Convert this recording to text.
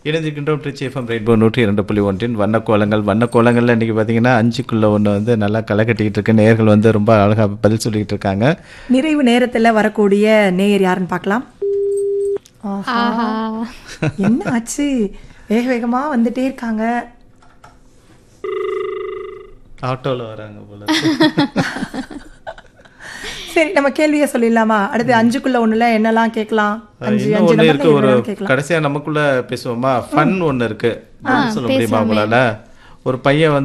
இணைந்திருக்கின்றோம் Trichy FM rainbow நூற்றி இரண்டு புள்ளி ஒன்றின் வண்ண கோலங்கள் வண்ண கோலங்கள்ல இன்னைக்கு பார்த்தீங்கன்னா அஞ்சுக்குள்ள ஒன்று வந்து நல்லா களை கட்டிக்கிட்டு இருக்கு நேயர்கள் வந்து ரொம்ப அழகாக பதில் சொல்லிக்கிட்டு இருக்காங்க நிறைவு நேரத்துல வரக்கூடிய நேயர் யாருன்னு பார்க்கலாம் ஆஹா. என்ன ஆச்சு வேக வேகமா வந்துட்டே இருக்காங்க ஆட்டோவில் வராங்க போல சரி நம்ம கேள்வியை சொல்லிடலாமா அடுத்து அஞ்சுக்குள்ள ஒண்ணுல என்னெல்லாம் கேட்கலாம் அஞ்சு இன்னும் அஞ்சு ஒன்று இருக்கு நம்பர்ல ஒரு என்னெல்லாம் கேட்கலாம் கடைசியா நமக்குள்ள பேசுவோமா ஃபன் ஒன்று இருக்கு பதில் சொல்ல முடியுமா உங்களால ஒரு பையன் வந்து